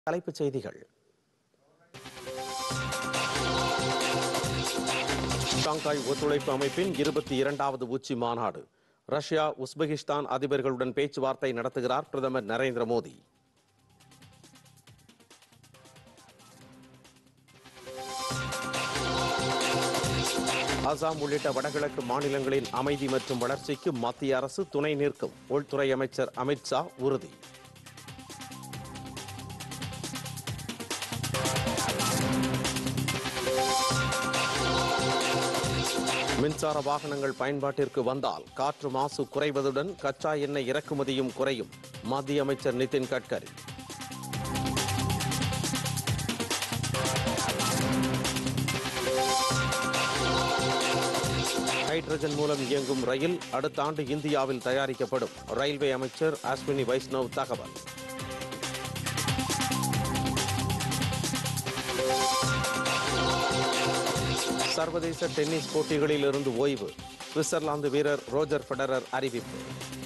தலைப்புச் செய்திகள் ஷாங்காய் ஒத்துழைப்பு அமைப்பின் இருபத்தி இரண்டாவது உச்சி மாநாடு ரஷ்யா உஸ்பெகிஸ்தான் அதிபர்களுடன் பேச்சுவார்த்தை நடத்துகிறார் பிரதமர் நரேந்திர மோடி அசாம் உள்ளிட்ட வடகிழக்கு மாநிலங்களின் அமைதி மற்றும் வளர்ச்சிக்கு மத்திய அரசு துணை நிற்கும் உள்துறை அமைச்சர் அமித்ஷா உறுதி மின்சார வாகனங்கள் பயன்பாட்டிற்கு வந்தால் காற்று மாசு குறைவதுடன் கச்சா எண்ணெய் இறக்குமதியும் குறையும் மத்திய அமைச்சர் நிதின் கட்கரி ஹைட்ரஜன் மூலம் இயங்கும் ரயில் அடுத்த ஆண்டு இந்தியாவில் தயாரிக்கப்படும் ரயில்வே அமைச்சர் அஸ்வினி வைஷ்ணவ் தகவல் சர்வதேச டென்னிஸ் போட்டிகளில் இருந்து ஓய்வு சுவிட்சர்லாந்து வீரர் ரோஜர் ஃபெடரர் அறிவிப்பு